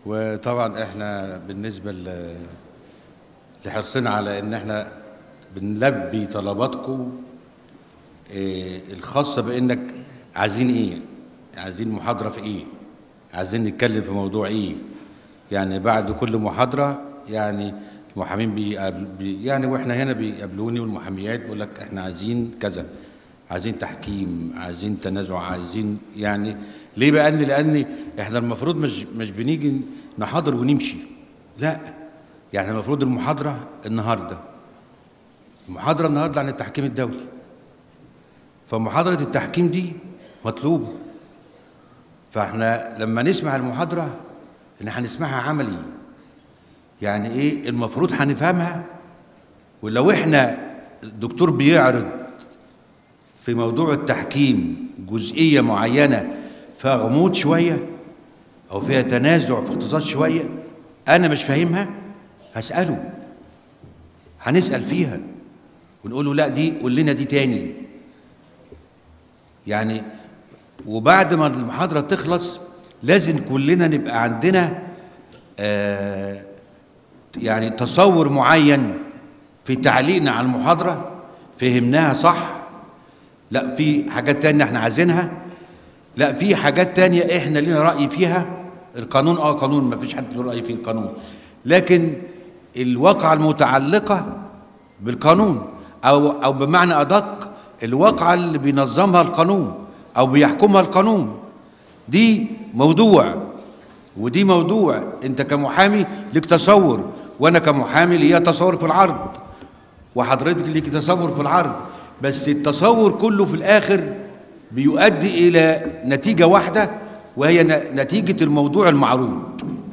وطبعا احنا بالنسبه ل- لحرصنا على ان احنا بنلبي طلباتكم إيه، الخاصه بانك عايزين ايه عايزين محاضره في ايه عايزين نتكلم في موضوع ايه يعني بعد كل محاضره يعني المحامين بيقابل بي يعني واحنا هنا بيقابلوني والمحاميات بيقول لك احنا عايزين كذا عايزين تحكيم عايزين تنازع عايزين يعني ليه بقى ان لان احنا المفروض مش مش بنيجي نحاضر ونمشي لا يعني المفروض المحاضره النهارده المحاضره النهارده عن التحكيم الدولي فمحاضره التحكيم دي مطلوبه فاحنا لما نسمع المحاضره ان هنسمعها عملي يعني ايه المفروض هنفهمها ولو احنا الدكتور بيعرض في موضوع التحكيم جزئيه معينه فيها غموض شويه او فيها تنازع في اختصاص شويه انا مش فاهمها هساله هنسال فيها ونقول له لا دي قول لنا دي تاني يعني وبعد ما المحاضره تخلص لازم كلنا نبقى عندنا آه يعني تصور معين في تعليقنا على المحاضره فهمناها صح لا في حاجات تانية احنا عايزينها لا في حاجات تانية احنا لنا رأي فيها القانون اه قانون ما فيش حد له رأي في القانون لكن الواقعة المتعلقة بالقانون او او بمعنى ادق الواقعة اللي بينظمها القانون او بيحكمها القانون دي موضوع ودي موضوع انت كمحامي لك تصور وانا كمحامي ليا تصور في العرض وحضرتك ليك تصور في العرض بس التصور كله في الاخر بيؤدي الى نتيجه واحده وهي ن- نتيجه الموضوع المعروض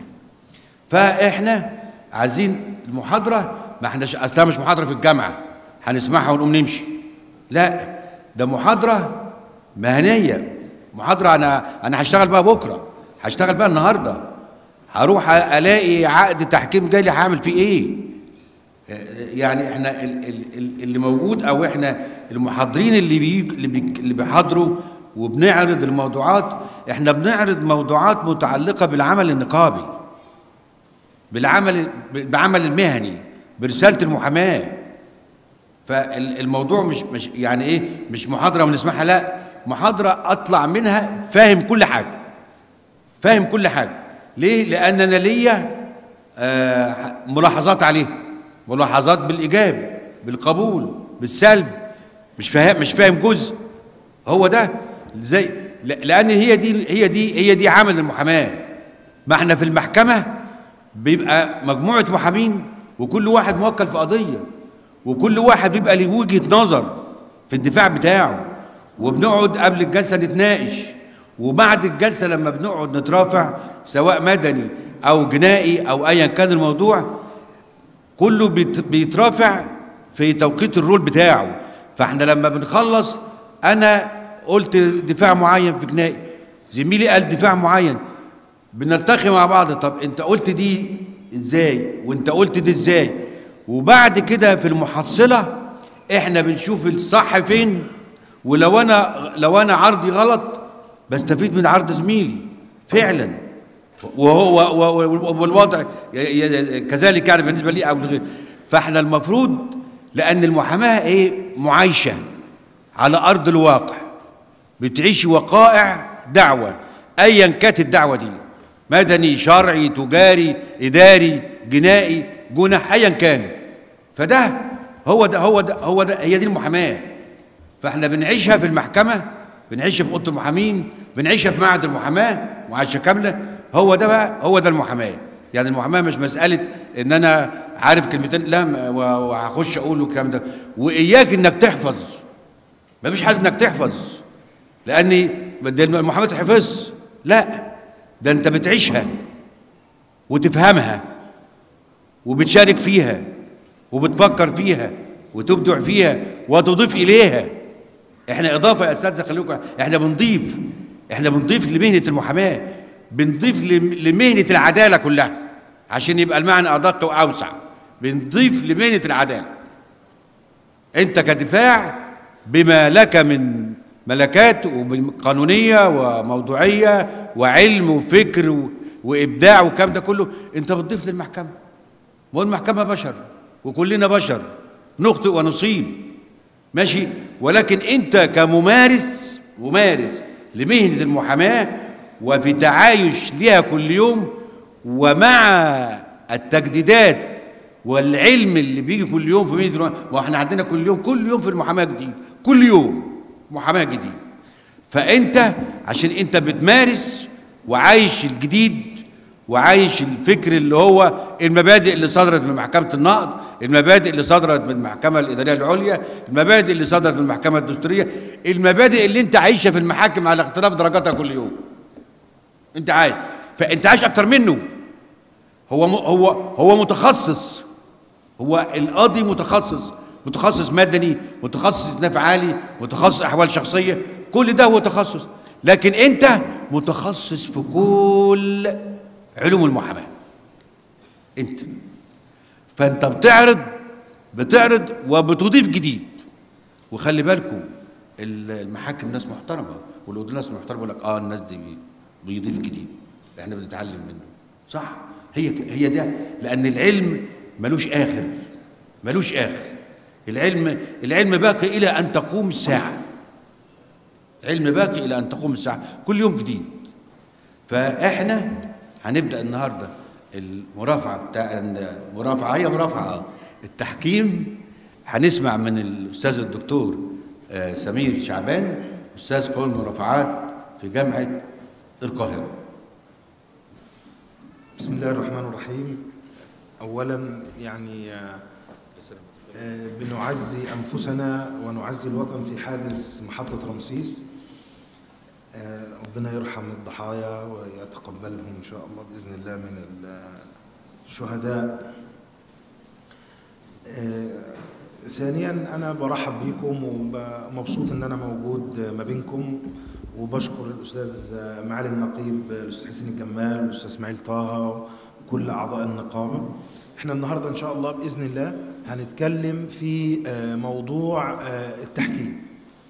فاحنا عايزين المحاضره ما احناش اصلا مش محاضره في الجامعه هنسمعها ونقوم نمشي لا ده محاضره مهنيه محاضره انا انا هشتغل بقى بكره هشتغل بقى النهارده هروح الاقي عقد تحكيم جالي هعمل فيه ايه يعني احنا ال- ال- ال- اللي موجود او احنا المحاضرين اللي بي اللي, بي اللي بيحاضروا وبنعرض الموضوعات احنا بنعرض موضوعات متعلقه بالعمل النقابي بالعمل بعمل المهني برساله المحاماه فالموضوع مش مش يعني ايه مش محاضره بنسمعها لا محاضره اطلع منها فاهم كل حاجه فاهم كل حاجه ليه لان انا ليا آه، ملاحظات عليه ملاحظات بالايجاب بالقبول بالسلب مش فاهم مش فاهم جزء هو ده زي ل- لان هي دي هي دي هي دي عمل المحاماه ما احنا في المحكمه بيبقى مجموعه محامين وكل واحد موكل في قضيه وكل واحد بيبقى له وجهه نظر في الدفاع بتاعه وبنقعد قبل الجلسه نتناقش وبعد الجلسه لما بنقعد نترافع سواء مدني او جنائي او ايا كان الموضوع كله بيت- بيترافع في توقيت الرول بتاعه فاحنا لما بنخلص انا قلت دفاع معين في جنائي زميلي قال دفاع معين بنلتقي مع بعض طب انت قلت دي ازاي وانت قلت دي ازاي وبعد كده في المحصله احنا بنشوف الصح فين ولو انا لو انا عرضي غلط بستفيد من عرض زميلي فعلا وهو و- و- والوضع ي- ي- كذلك يعني بالنسبه لي او لغيري فاحنا المفروض لان المحاماه ايه معايشه على ارض الواقع بتعيش وقائع دعوه ايا كانت الدعوه دي مدني شرعي تجاري اداري جنائي جنح ايا كان فده هو ده هو ده هو ده هي دي المحاماه فاحنا بنعيشها في المحكمه بنعيشها في اوضه المحامين بنعيشها في معهد المحاماه معاشه كامله هو ده بقى هو ده المحاماه يعني المحاماه مش مساله ان انا عارف كلمتين لا ما- و- وهخش اقول الكلام ده واياك انك تحفظ ما فيش حاجه انك تحفظ لان ده المحاماه تحفظ لا ده انت بتعيشها وتفهمها وبتشارك فيها وبتفكر فيها وتبدع فيها وتضيف اليها احنا اضافه يا اساتذه خليكم احنا بنضيف احنا بنضيف لمهنه المحاماه بنضيف لم- لمهنه العداله كلها عشان يبقى المعنى ادق واوسع بنضيف لمهنه العداله انت كدفاع بما لك من ملكات وقانونيه وموضوعيه وعلم وفكر و- وابداع والكلام ده كله انت بتضيف للمحكمه ما هو المحكمه بشر وكلنا بشر نخطئ ونصيب ماشي ولكن انت كممارس ممارس لمهنه المحاماه وفي تعايش ليها كل يوم ومع التجديدات والعلم اللي بيجي كل يوم في مهنه المحاماه واحنا عندنا كل يوم كل يوم في المحاماه جديد كل يوم محاماه جديد فانت عشان انت بتمارس وعايش الجديد وعايش الفكر اللي هو المبادئ اللي صدرت من محكمة النقد المبادئ اللي صدرت من المحكمة الإدارية العليا المبادئ اللي صدرت من المحكمة الدستورية المبادئ اللي انت عايشها في المحاكم على اختلاف درجاتها كل يوم انت عايش فانت عايش اكتر منه هو م... هو هو متخصص هو القاضي متخصص متخصص مدني متخصص اسناف عالي متخصص احوال شخصيه كل ده هو تخصص لكن انت متخصص في كل علوم المحاماه انت فانت بتعرض بتعرض وبتضيف جديد وخلي بالكم المحاكم ناس محترمه والقضاه ناس محترمه يقول لك اه الناس دي بيضيف جديد احنا بنتعلم منه صح هي هي ده لان العلم ملوش اخر ملوش اخر العلم العلم باقي الى ان تقوم الساعه علم باقي الى ان تقوم الساعه كل يوم جديد فاحنا هنبدا النهارده المرافعه بتاع المرافعه هي مرافعه التحكيم هنسمع من الاستاذ الدكتور سمير شعبان استاذ قانون المرافعات في جامعه القاهره بسم الله الرحمن الرحيم اولا يعني بنعزي انفسنا ونعزي الوطن في حادث محطه رمسيس ربنا يرحم الضحايا ويتقبلهم ان شاء الله باذن الله من الشهداء ثانيا انا برحب بكم ومبسوط ان انا موجود ما بينكم وبشكر الاستاذ معالي النقيب الاستاذ حسين الجمال والاستاذ اسماعيل طه وكل اعضاء النقابه احنا النهارده ان شاء الله باذن الله هنتكلم في موضوع التحكيم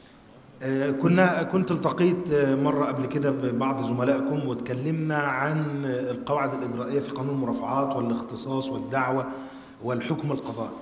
كنا كنت التقيت مرة قبل كده ببعض زملائكم واتكلمنا عن القواعد الإجرائية في قانون المرافعات والاختصاص والدعوة والحكم القضائي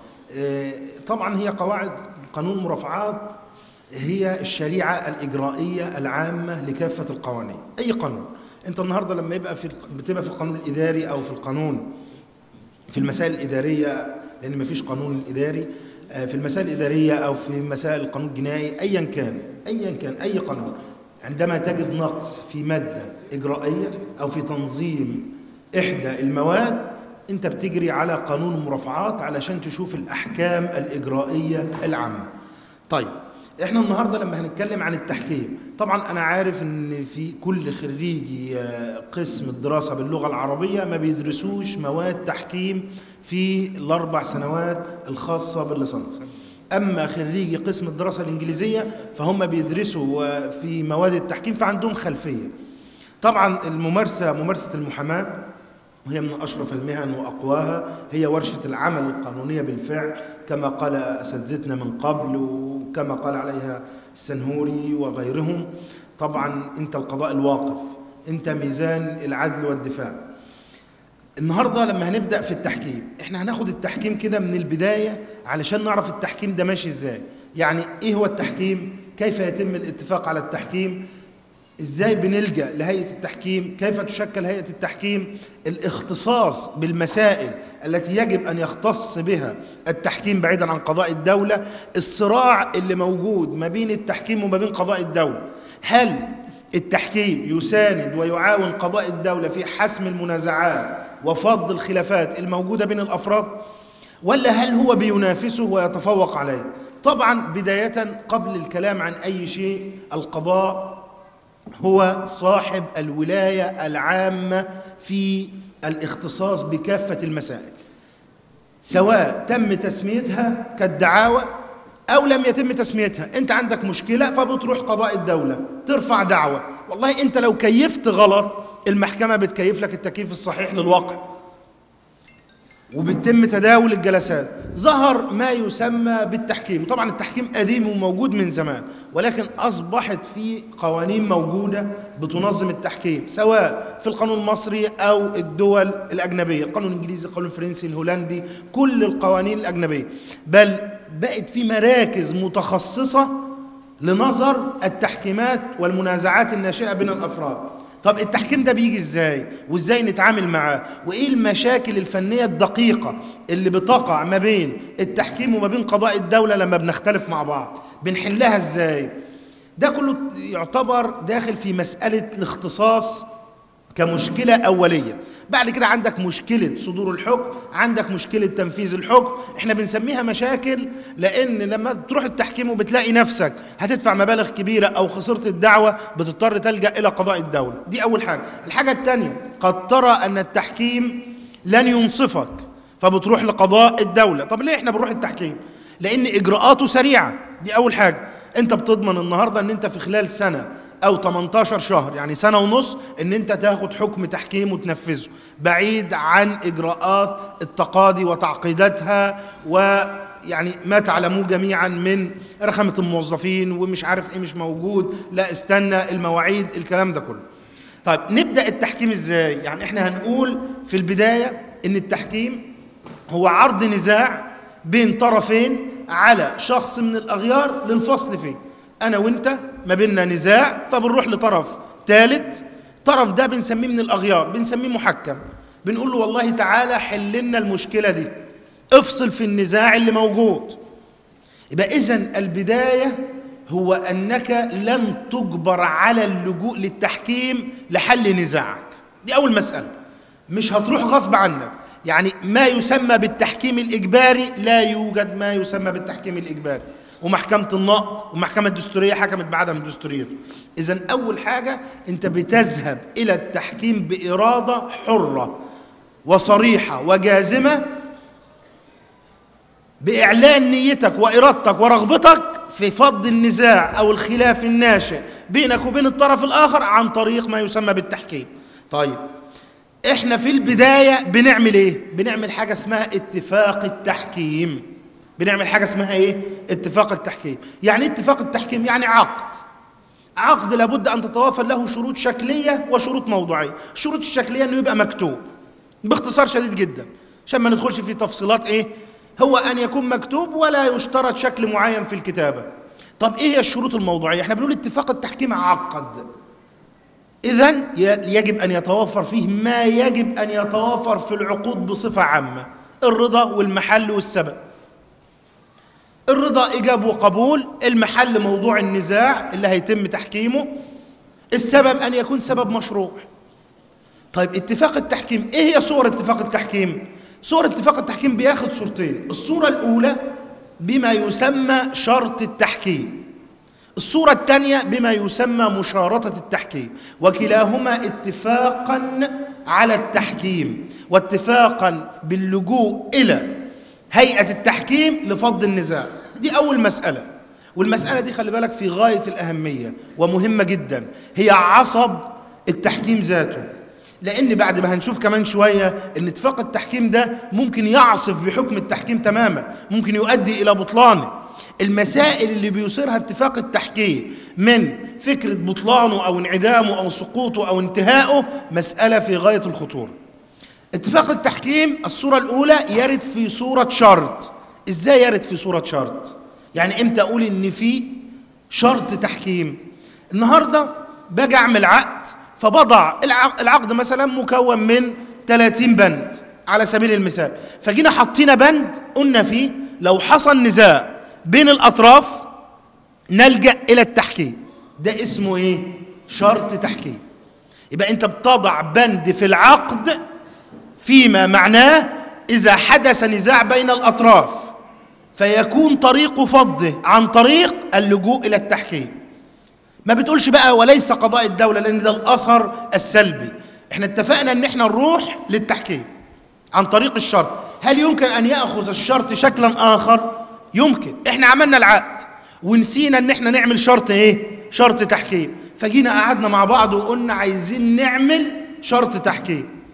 طبعا هي قواعد قانون المرافعات هي الشريعة الإجرائية العامة لكافة القوانين أي قانون أنت النهاردة لما يبقى في بتبقى في القانون الإداري أو في القانون في المسائل الإدارية لأن مفيش قانون إداري في المسائل الإدارية أو في مسائل القانون الجنائي أيا كان أيا كان أي قانون عندما تجد نقص في مادة إجرائية أو في تنظيم إحدى المواد أنت بتجري على قانون المرافعات علشان تشوف الأحكام الإجرائية العامة طيب احنا النهارده لما هنتكلم عن التحكيم طبعا انا عارف ان في كل خريجي قسم الدراسه باللغه العربيه ما بيدرسوش مواد تحكيم في الاربع سنوات الخاصه بالليسانس اما خريجي قسم الدراسه الانجليزيه فهم بيدرسوا في مواد التحكيم فعندهم خلفيه طبعا الممارسه ممارسه المحاماه وهي من أشرف المهن وأقواها هي ورشة العمل القانونية بالفعل كما قال أساتذتنا من قبل وكما قال عليها السنهوري وغيرهم طبعا أنت القضاء الواقف أنت ميزان العدل والدفاع النهاردة لما هنبدأ في التحكيم احنا هناخد التحكيم كده من البداية علشان نعرف التحكيم ده ماشي ازاي يعني ايه هو التحكيم كيف يتم الاتفاق على التحكيم ازاي بنلجا لهيئه التحكيم كيف تشكل هيئه التحكيم الاختصاص بالمسائل التي يجب ان يختص بها التحكيم بعيدا عن قضاء الدوله الصراع اللي موجود ما بين التحكيم وما بين قضاء الدوله هل التحكيم يساند ويعاون قضاء الدوله في حسم المنازعات وفض الخلافات الموجوده بين الافراد ولا هل هو بينافسه ويتفوق عليه طبعا بدايه قبل الكلام عن اي شيء القضاء هو صاحب الولاية العامة في الاختصاص بكافة المسائل سواء تم تسميتها كالدعاوى أو لم يتم تسميتها أنت عندك مشكلة فبتروح قضاء الدولة ترفع دعوة والله أنت لو كيفت غلط المحكمة بتكيف لك التكييف الصحيح للواقع وبيتم تداول الجلسات ظهر ما يسمى بالتحكيم طبعا التحكيم قديم وموجود من زمان ولكن أصبحت في قوانين موجودة بتنظم التحكيم سواء في القانون المصري أو الدول الأجنبية القانون الإنجليزي القانون الفرنسي الهولندي كل القوانين الأجنبية بل بقت في مراكز متخصصة لنظر التحكيمات والمنازعات الناشئة بين الأفراد طب التحكيم ده بيجي ازاي وازاي نتعامل معاه وايه المشاكل الفنيه الدقيقه اللي بتقع ما بين التحكيم وما بين قضاء الدوله لما بنختلف مع بعض بنحلها ازاي ده كله يعتبر داخل في مساله الاختصاص كمشكله اوليه بعد كده عندك مشكله صدور الحكم عندك مشكله تنفيذ الحكم احنا بنسميها مشاكل لان لما تروح التحكيم وبتلاقي نفسك هتدفع مبالغ كبيره او خسرت الدعوه بتضطر تلجا الى قضاء الدوله دي اول حاجه الحاجه الثانيه قد ترى ان التحكيم لن ينصفك فبتروح لقضاء الدوله طب ليه احنا بنروح التحكيم لان اجراءاته سريعه دي اول حاجه انت بتضمن النهارده ان انت في خلال سنه او 18 شهر يعني سنه ونص ان انت تاخد حكم تحكيم وتنفذه بعيد عن اجراءات التقاضي وتعقيداتها ويعني ما تعلموه جميعا من رخامه الموظفين ومش عارف ايه مش موجود لا استنى المواعيد الكلام ده كله طيب نبدا التحكيم ازاي يعني احنا هنقول في البدايه ان التحكيم هو عرض نزاع بين طرفين على شخص من الاغيار للفصل فيه انا وانت ما بيننا نزاع فبنروح لطرف ثالث طرف ده بنسميه من الاغيار بنسميه محكم بنقول له والله تعالى حل لنا المشكله دي افصل في النزاع اللي موجود يبقى اذا البدايه هو انك لن تجبر على اللجوء للتحكيم لحل نزاعك دي اول مساله مش هتروح غصب عنك يعني ما يسمى بالتحكيم الاجباري لا يوجد ما يسمى بالتحكيم الاجباري ومحكمة النقض ومحكمة الدستورية حكمت بعدم دستوريته إذا أول حاجة أنت بتذهب إلى التحكيم بإرادة حرة وصريحة وجازمة بإعلان نيتك وإرادتك ورغبتك في فض النزاع أو الخلاف الناشئ بينك وبين الطرف الآخر عن طريق ما يسمى بالتحكيم طيب احنا في البداية بنعمل ايه؟ بنعمل حاجة اسمها اتفاق التحكيم بنعمل حاجة اسمها ايه؟ اتفاق التحكيم يعني ايه اتفاق التحكيم يعني عقد عقد لابد أن تتوافر له شروط شكلية وشروط موضوعية الشروط الشكلية أنه يبقى مكتوب باختصار شديد جدا عشان ما ندخلش في تفصيلات ايه هو أن يكون مكتوب ولا يشترط شكل معين في الكتابة طب ايه هي الشروط الموضوعية احنا بنقول اتفاق التحكيم عقد إذا يجب أن يتوفر فيه ما يجب أن يتوافر في العقود بصفة عامة الرضا والمحل والسبب الرضا إيجاب وقبول المحل موضوع النزاع اللي هيتم تحكيمه السبب أن يكون سبب مشروع طيب اتفاق التحكيم إيه هي صور اتفاق التحكيم؟ صور اتفاق التحكيم بياخد صورتين الصورة الأولى بما يسمى شرط التحكيم الصورة الثانية بما يسمى مشارطة التحكيم وكلاهما اتفاقا على التحكيم واتفاقا باللجوء إلى هيئة التحكيم لفض النزاع دي أول مسألة والمسألة دي خلي بالك في غاية الأهمية ومهمة جدا هي عصب التحكيم ذاته لأن بعد ما هنشوف كمان شوية أن اتفاق التحكيم ده ممكن يعصف بحكم التحكيم تماما ممكن يؤدي إلى بطلانه المسائل اللي بيصيرها اتفاق التحكيم من فكرة بطلانه أو انعدامه أو سقوطه أو انتهائه مسألة في غاية الخطورة اتفاق التحكيم الصورة الأولى يرد في صورة شرط إزاي يرد في صورة شرط يعني إمتى أقول إن في شرط تحكيم النهاردة باجي أعمل عقد فبضع العقد مثلا مكون من 30 بند على سبيل المثال فجينا حطينا بند قلنا فيه لو حصل نزاع بين الأطراف نلجأ إلى التحكيم ده اسمه إيه؟ شرط تحكيم يبقى أنت بتضع بند في العقد فيما معناه إذا حدث نزاع بين الأطراف فيكون طريق فضه عن طريق اللجوء إلى التحكيم ما بتقولش بقى وليس قضاء الدولة لأن ده الأثر السلبي احنا اتفقنا ان احنا نروح للتحكيم عن طريق الشرط هل يمكن أن يأخذ الشرط شكلا آخر؟ يمكن احنا عملنا العقد ونسينا ان احنا نعمل شرط ايه شرط تحكيم فجينا قعدنا مع بعض وقلنا عايزين نعمل شرط تحكيم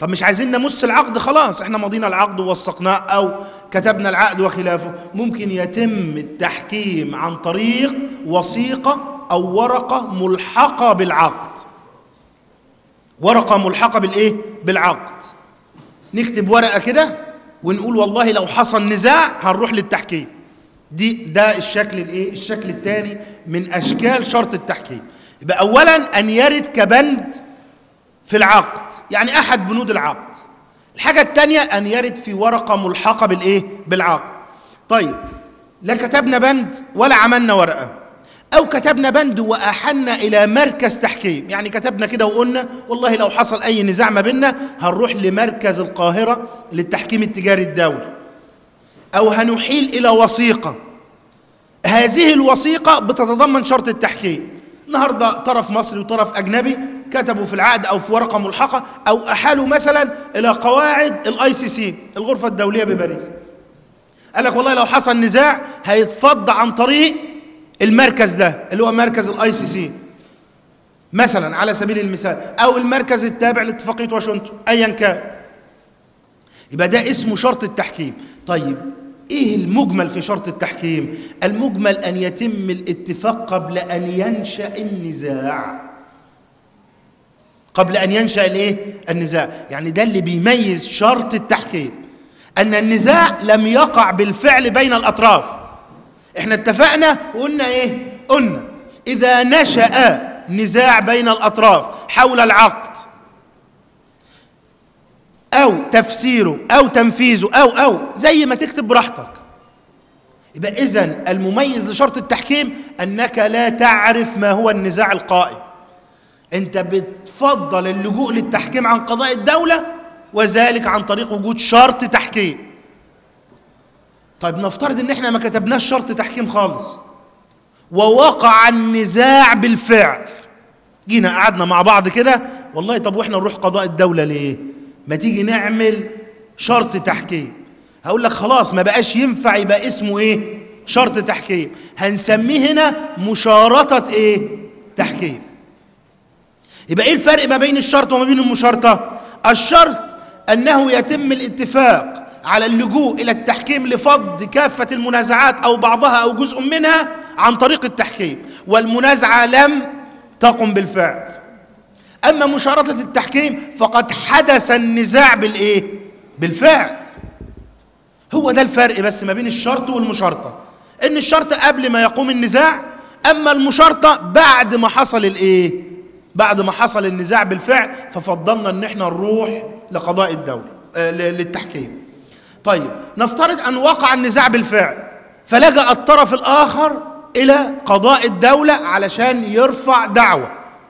طب مش عايزين نمس العقد خلاص احنا مضينا العقد ووثقناه او كتبنا العقد وخلافه ممكن يتم التحكيم عن طريق وثيقه او ورقه ملحقه بالعقد ورقه ملحقه بالايه بالعقد نكتب ورقه كده ونقول والله لو حصل نزاع هنروح للتحكيم دي ده الشكل الايه الشكل الثاني من اشكال شرط التحكيم يبقى اولا ان يرد كبند في العقد يعني احد بنود العقد الحاجه الثانيه ان يرد في ورقه ملحقه بالايه بالعقد طيب لا كتبنا بند ولا عملنا ورقه او كتبنا بند واحلنا الى مركز تحكيم يعني كتبنا كده وقلنا والله لو حصل اي نزاع ما بيننا هنروح لمركز القاهره للتحكيم التجاري الدولي او هنحيل الى وثيقه هذه الوثيقه بتتضمن شرط التحكيم النهارده طرف مصري وطرف اجنبي كتبوا في العقد او في ورقه ملحقه او احالوا مثلا الى قواعد الاي سي سي الغرفه الدوليه بباريس قال لك والله لو حصل نزاع هيتفض عن طريق المركز ده اللي هو مركز الاي سي سي مثلا على سبيل المثال او المركز التابع لاتفاقيه واشنطن ايا كان يبقى ده اسمه شرط التحكيم طيب ايه المجمل في شرط التحكيم المجمل ان يتم الاتفاق قبل ان ينشا النزاع قبل ان ينشا الايه النزاع يعني ده اللي بيميز شرط التحكيم ان النزاع لم يقع بالفعل بين الاطراف احنا اتفقنا وقلنا ايه قلنا اذا نشا نزاع بين الاطراف حول العقد او تفسيره او تنفيذه او او زي ما تكتب براحتك يبقى اذا المميز لشرط التحكيم انك لا تعرف ما هو النزاع القائم انت بتفضل اللجوء للتحكيم عن قضاء الدوله وذلك عن طريق وجود شرط تحكيم طيب نفترض ان احنا ما كتبناش شرط تحكيم خالص ووقع النزاع بالفعل جينا قعدنا مع بعض كده والله طب واحنا نروح قضاء الدوله ليه ما تيجي نعمل شرط تحكيم هقول لك خلاص ما بقاش ينفع يبقى اسمه ايه شرط تحكيم هنسميه هنا مشارطة ايه تحكيم يبقى ايه الفرق ما بين الشرط وما بين المشارطة الشرط انه يتم الاتفاق على اللجوء الى التحكيم لفض كافة المنازعات او بعضها او جزء منها عن طريق التحكيم والمنازعة لم تقم بالفعل أما مشارطة التحكيم فقد حدث النزاع بالإيه؟ بالفعل هو ده الفرق بس ما بين الشرط والمشارطة إن الشرط قبل ما يقوم النزاع أما المشارطة بعد ما حصل الإيه؟ بعد ما حصل النزاع بالفعل ففضلنا إن إحنا نروح لقضاء الدولة آه للتحكيم طيب نفترض أن وقع النزاع بالفعل فلجأ الطرف الآخر إلى قضاء الدولة علشان يرفع دعوة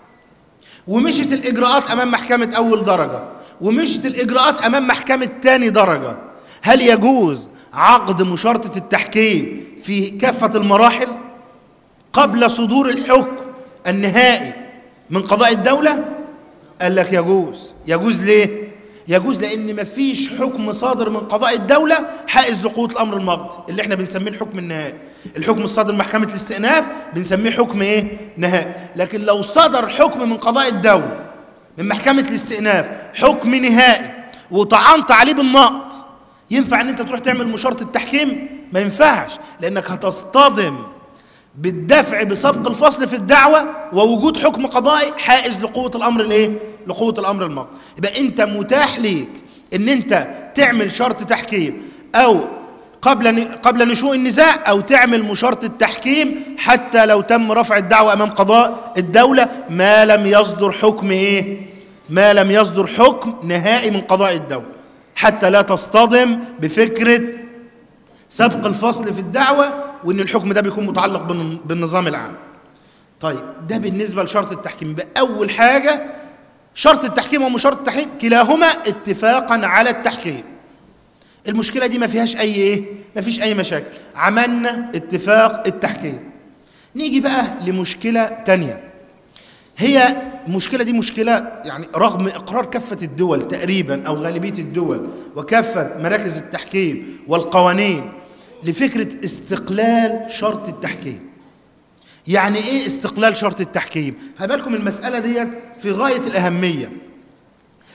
ومشت الإجراءات أمام محكمة أول درجة ومشت الإجراءات أمام محكمة تاني درجة هل يجوز عقد مشارطة التحكيم في كافة المراحل قبل صدور الحكم النهائي من قضاء الدولة قال لك يجوز يجوز ليه يجوز لان مفيش حكم صادر من قضاء الدوله حائز لقوه الامر الماضي اللي احنا بنسميه الحكم النهائي الحكم الصادر من محكمه الاستئناف بنسميه حكم ايه نهائي لكن لو صدر حكم من قضاء الدوله من محكمه الاستئناف حكم نهائي وطعنت عليه بالنقط ينفع ان انت تروح تعمل مشارطه التحكيم ما ينفعش لانك هتصطدم بالدفع بسبق الفصل في الدعوة ووجود حكم قضائي حائز لقوة الأمر الإيه؟ لقوة الأمر الماضي يبقى أنت متاح ليك أن أنت تعمل شرط تحكيم أو قبل قبل نشوء النزاع أو تعمل مشارطة تحكيم حتى لو تم رفع الدعوة أمام قضاء الدولة ما لم يصدر حكم إيه؟ ما لم يصدر حكم نهائي من قضاء الدولة حتى لا تصطدم بفكرة سبق الفصل في الدعوة وان الحكم ده بيكون متعلق بالنظام العام طيب ده بالنسبة لشرط التحكيم يبقى أول حاجة شرط التحكيم ومشارطة التحكيم كلاهما اتفاقا على التحكيم المشكلة دي ما فيهاش أي إيه؟ ما فيش أي مشاكل عملنا اتفاق التحكيم نيجي بقى لمشكلة تانية هي المشكلة دي مشكلة يعني رغم إقرار كافة الدول تقريبا أو غالبية الدول وكافة مراكز التحكيم والقوانين لفكرة استقلال شرط التحكيم يعني ايه استقلال شرط التحكيم بالكم المسألة ديت في غاية الأهمية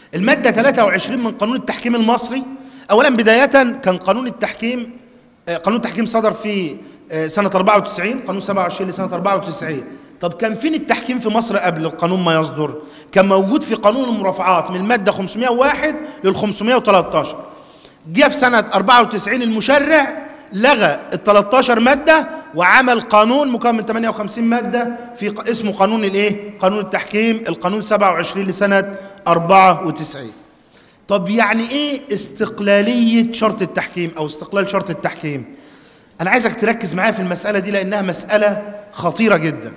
المادة 23 من قانون التحكيم المصري أولا بداية كان قانون التحكيم آه، قانون التحكيم صدر في آه، سنة 94 قانون 27 لسنة 94 طب كان فين التحكيم في مصر قبل القانون ما يصدر كان موجود في قانون المرافعات من المادة 501 لل 513 جه في سنة 94 المشرع لغى ال 13 مادة وعمل قانون مكون من 58 مادة في ق- اسمه قانون الايه؟ قانون التحكيم القانون 27 لسنة 94 طب يعني ايه استقلالية شرط التحكيم او استقلال شرط التحكيم انا عايزك تركز معايا في المسألة دي لانها مسألة خطيرة جدا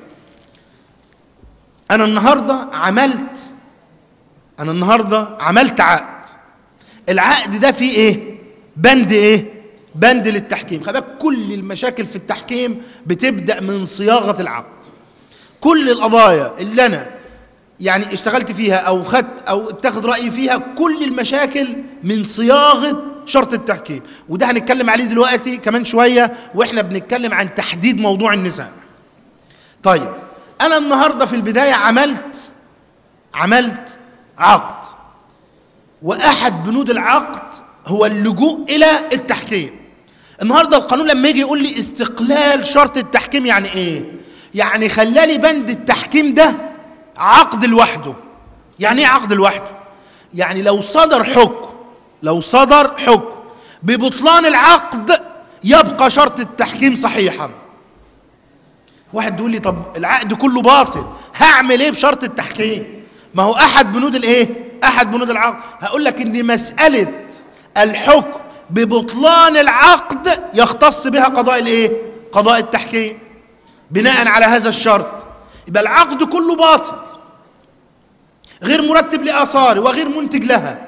انا النهاردة عملت انا النهاردة عملت عقد العقد ده فيه ايه بند ايه بند للتحكيم خلي بالك كل المشاكل في التحكيم بتبدأ من صياغة العقد كل القضايا اللي انا يعني اشتغلت فيها او خدت او اتخذ رايي فيها كل المشاكل من صياغه شرط التحكيم وده هنتكلم عليه دلوقتي كمان شويه واحنا بنتكلم عن تحديد موضوع النزاع طيب انا النهارده في البدايه عملت عملت عقد واحد بنود العقد هو اللجوء الى التحكيم النهارده القانون لما يجي يقول لي استقلال شرط التحكيم يعني ايه يعني خلالي بند التحكيم ده عقد لوحده يعني ايه عقد لوحده يعني لو صدر حكم لو صدر حكم ببطلان العقد يبقى شرط التحكيم صحيحا واحد يقول لي طب العقد كله باطل هعمل ايه بشرط التحكيم ما هو احد بنود الايه احد بنود العقد هقول لك ان مساله الحكم ببطلان العقد يختص بها قضاء الايه قضاء التحكيم بناء على هذا الشرط يبقى العقد كله باطل غير مرتب لاثاره وغير منتج لها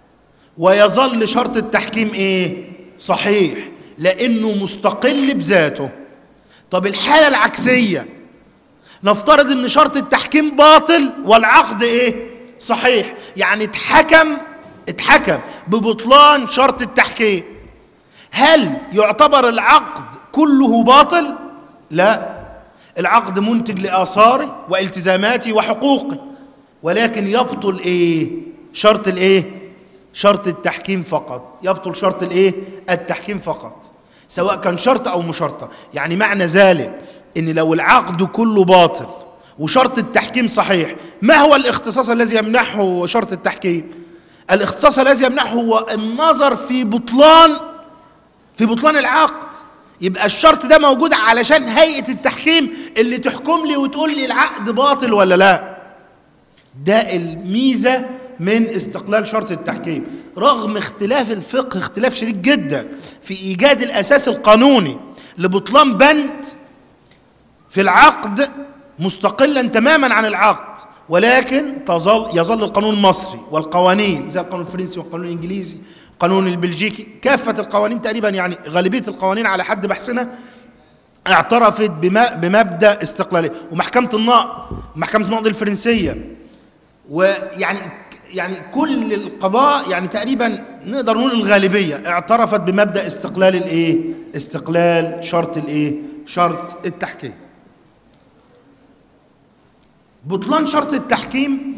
ويظل شرط التحكيم ايه صحيح لانه مستقل بذاته طب الحاله العكسيه نفترض ان شرط التحكيم باطل والعقد ايه صحيح يعني اتحكم اتحكم ببطلان شرط التحكيم هل يعتبر العقد كله باطل لا العقد منتج لاثاره والتزاماته وحقوقه ولكن يبطل ايه شرط الايه شرط التحكيم فقط يبطل شرط الايه التحكيم فقط سواء كان شرط او مشرطه يعني معنى ذلك ان لو العقد كله باطل وشرط التحكيم صحيح ما هو الاختصاص الذي يمنحه شرط التحكيم الاختصاص الذي يمنحه هو النظر في بطلان في بطلان العقد يبقى الشرط ده موجود علشان هيئه التحكيم اللي تحكم لي وتقول لي العقد باطل ولا لا ده الميزه من استقلال شرط التحكيم رغم اختلاف الفقه اختلاف شديد جدا في ايجاد الاساس القانوني لبطلان بند في العقد مستقلا تماما عن العقد ولكن تظل يظل القانون المصري والقوانين زي القانون الفرنسي والقانون الانجليزي القانون البلجيكي كافه القوانين تقريبا يعني غالبيه القوانين على حد بحثنا اعترفت بما بمبدا استقلاليه ومحكمه النقض محكمه النقض الفرنسيه ويعني يعني كل القضاء يعني تقريبا نقدر نقول الغالبيه اعترفت بمبدا استقلال الايه استقلال شرط الايه شرط التحكيم بطلان شرط التحكيم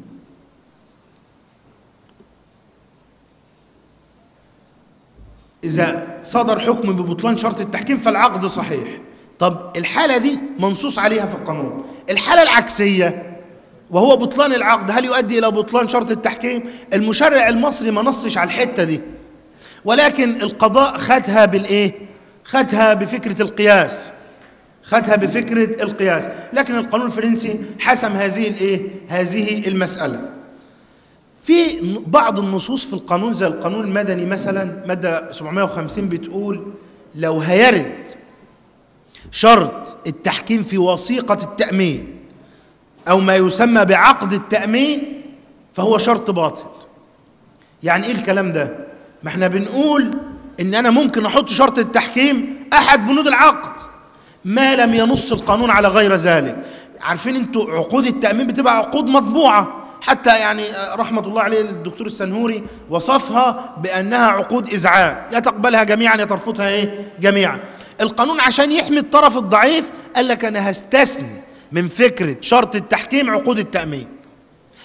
إذا صدر حكم ببطلان شرط التحكيم فالعقد صحيح طب الحالة دي منصوص عليها في القانون الحالة العكسية وهو بطلان العقد هل يؤدي إلى بطلان شرط التحكيم المشرع المصري ما نصش على الحتة دي ولكن القضاء خدها بالإيه خدها بفكرة القياس خدها بفكرة القياس لكن القانون الفرنسي حسم هذه الإيه هذه المسألة في بعض النصوص في القانون زي القانون المدني مثلا مادة 750 بتقول لو هيرد شرط التحكيم في وثيقة التأمين أو ما يسمى بعقد التأمين فهو شرط باطل يعني إيه الكلام ده؟ ما احنا بنقول إن أنا ممكن أحط شرط التحكيم أحد بنود العقد ما لم ينص القانون على غير ذلك عارفين انتوا عقود التأمين بتبقى عقود مطبوعة حتى يعني رحمة الله عليه الدكتور السنهوري وصفها بأنها عقود إزعاج يا تقبلها جميعا يا ترفضها إيه جميعا القانون عشان يحمي الطرف الضعيف قال لك أنا هستثني من فكرة شرط التحكيم عقود التأمين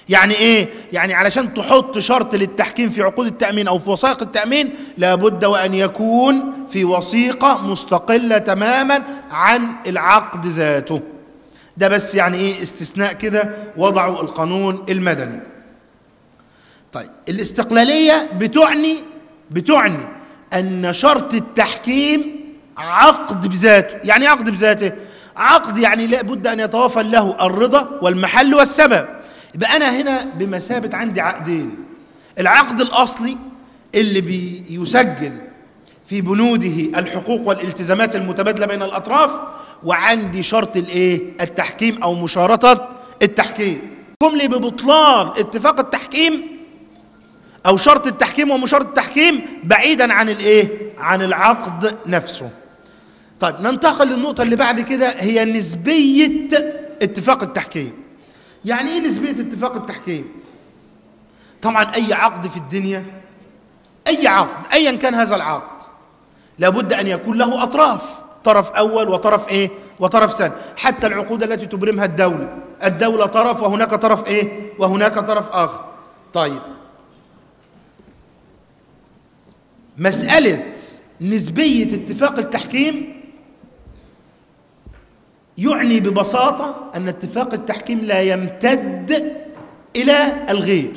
يعني ايه يعني علشان تحط شرط للتحكيم في عقود التامين او في وثائق التامين لابد وان يكون في وثيقه مستقله تماما عن العقد ذاته ده بس يعني ايه استثناء كده وضعوا القانون المدني طيب الاستقلاليه بتعني بتعني ان شرط التحكيم عقد بذاته يعني ايه عقد بذاته عقد يعني لابد ان يتوافر له الرضا والمحل والسبب يبقى انا هنا بمثابه عندي عقدين العقد الاصلي اللي بيسجل في بنوده الحقوق والالتزامات المتبادله بين الاطراف وعندي شرط الايه التحكيم او مشارطه التحكيم حكم لي ببطلان اتفاق التحكيم او شرط التحكيم ومشارطه التحكيم بعيدا عن الايه عن العقد نفسه طيب ننتقل للنقطه اللي بعد كده هي نسبيه اتفاق التحكيم يعني ايه نسبيه اتفاق التحكيم طبعا اي عقد في الدنيا اي عقد ايا كان هذا العقد لابد ان يكون له اطراف طرف اول وطرف ايه وطرف ثاني حتى العقود التي تبرمها الدوله الدوله طرف وهناك طرف ايه وهناك طرف اخر طيب مساله نسبيه اتفاق التحكيم يعني ببساطه ان اتفاق التحكيم لا يمتد الى الغير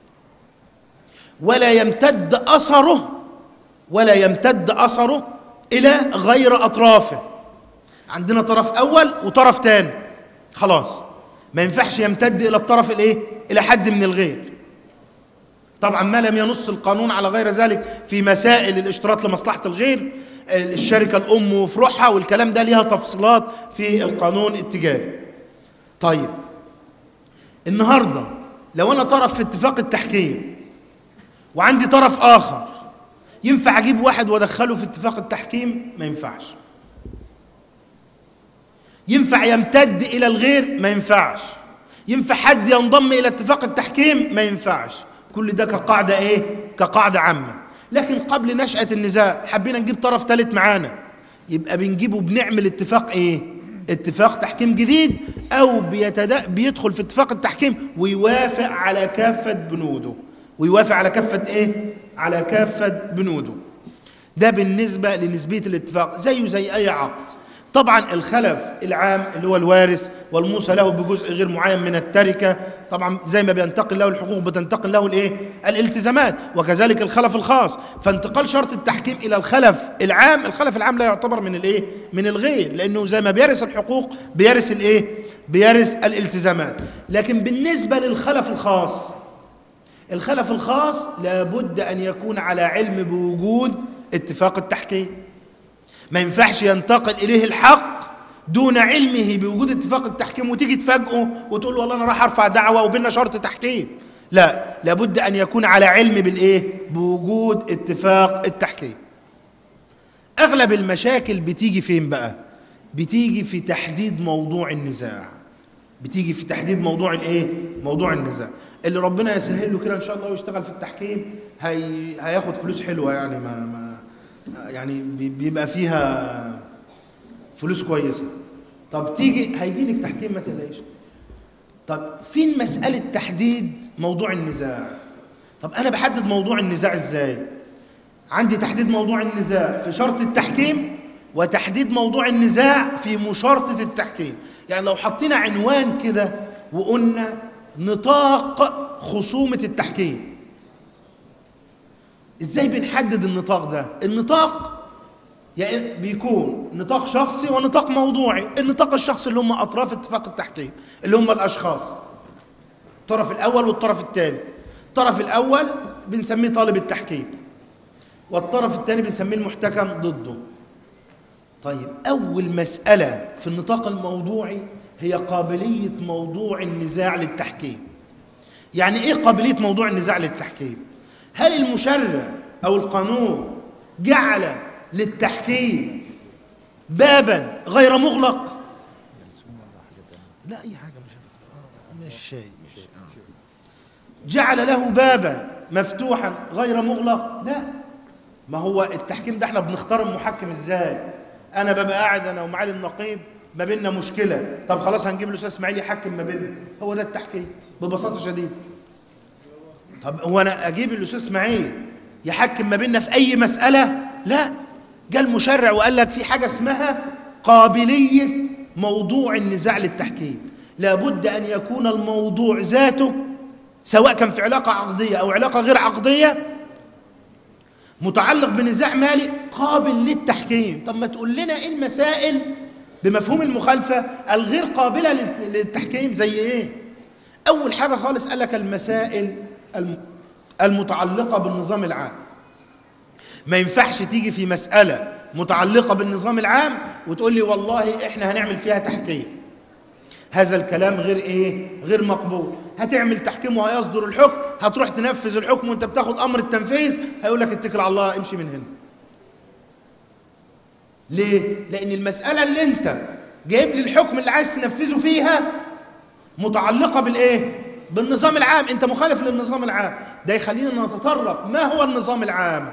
ولا يمتد اثره ولا يمتد اثره الى غير اطرافه عندنا طرف اول وطرف ثاني خلاص ما ينفعش يمتد الى الطرف الايه الى حد من الغير طبعا ما لم ينص القانون على غير ذلك في مسائل الاشتراط لمصلحه الغير الشركه الام وفروعها والكلام ده ليها تفصيلات في القانون التجاري طيب النهارده لو انا طرف في اتفاق التحكيم وعندي طرف اخر ينفع اجيب واحد وادخله في اتفاق التحكيم ما ينفعش ينفع يمتد الى الغير ما ينفعش ينفع حد ينضم الى اتفاق التحكيم ما ينفعش كل ده كقاعده ايه كقاعده عامه لكن قبل نشاه النزاع حبينا نجيب طرف ثالث معانا يبقى بنجيبه بنعمل اتفاق ايه اتفاق تحكيم جديد او بيتدا بيدخل في اتفاق التحكيم ويوافق على كافه بنوده ويوافق على كافه ايه على كافه بنوده ده بالنسبه لنسبيه الاتفاق زيه زي اي عقد طبعا الخلف العام اللي هو الوارث والموصى له بجزء غير معين من التركه طبعا زي ما بينتقل له الحقوق بتنتقل له الايه الالتزامات وكذلك الخلف الخاص فانتقال شرط التحكيم الى الخلف العام الخلف العام لا يعتبر من الايه من الغير لانه زي ما بيرث الحقوق بيرث الايه بيرث الالتزامات لكن بالنسبه للخلف الخاص الخلف الخاص لابد ان يكون على علم بوجود اتفاق التحكيم ما ينفعش ينتقل اليه الحق دون علمه بوجود اتفاق التحكيم وتيجي تفاجئه وتقول له والله انا راح ارفع دعوه وبيننا شرط تحكيم لا لابد ان يكون على علم بالايه بوجود اتفاق التحكيم اغلب المشاكل بتيجي فين بقى بتيجي في تحديد موضوع النزاع بتيجي في تحديد موضوع الايه موضوع النزاع اللي ربنا يسهل له كده ان شاء الله ويشتغل في التحكيم هي هياخد فلوس حلوه يعني ما, ما يعني بيبقى فيها فلوس كويسه طب تيجي هيجي لك تحكيم ما تقلقيش طب فين مساله تحديد موضوع النزاع طب انا بحدد موضوع النزاع ازاي عندي تحديد موضوع النزاع في شرط التحكيم وتحديد موضوع النزاع في مشارطه التحكيم يعني لو حطينا عنوان كده وقلنا نطاق خصومه التحكيم ازاي بنحدد النطاق ده النطاق يعني بيكون نطاق شخصي ونطاق موضوعي النطاق الشخصي اللي هم اطراف اتفاق التحكيم اللي هم الاشخاص الطرف الاول والطرف الثاني الطرف الاول بنسميه طالب التحكيم والطرف الثاني بنسميه المحتكم ضده طيب اول مساله في النطاق الموضوعي هي قابليه موضوع النزاع للتحكيم يعني ايه قابليه موضوع النزاع للتحكيم هل المشرع او القانون جعل للتحكيم بابا غير مغلق لا اي حاجه مش هتفرق مش شيء مش جعل له بابا مفتوحا غير مغلق لا ما هو التحكيم ده احنا بنختار المحكم ازاي انا ببقى قاعد انا ومعالي النقيب ما بيننا مشكله طب خلاص هنجيب الاستاذ اسماعيل يحكم ما بيننا هو ده التحكيم ببساطه شديده طب هو انا اجيب الاستاذ اسماعيل يحكم ما بيننا في اي مساله لا جاء المشرع وقال لك في حاجه اسمها قابليه موضوع النزاع للتحكيم لابد ان يكون الموضوع ذاته سواء كان في علاقه عقديه او علاقه غير عقديه متعلق بنزاع مالي قابل للتحكيم طب ما تقول لنا ايه المسائل بمفهوم المخالفه الغير قابله للت- للتحكيم زي ايه اول حاجه خالص قال لك المسائل الم- المتعلقه بالنظام العام ما ينفعش تيجي في مساله متعلقه بالنظام العام وتقول لي والله احنا هنعمل فيها تحكيم هذا الكلام غير ايه غير مقبول هتعمل تحكيم وهيصدر الحكم هتروح تنفذ الحكم وانت بتاخد امر التنفيذ هيقول لك اتكل على الله امشي من هنا ليه لان المساله اللي انت جايب لي الحكم اللي عايز تنفذه فيها متعلقه بالايه بالنظام العام انت مخالف للنظام العام ده يخلينا نتطرق ما هو النظام العام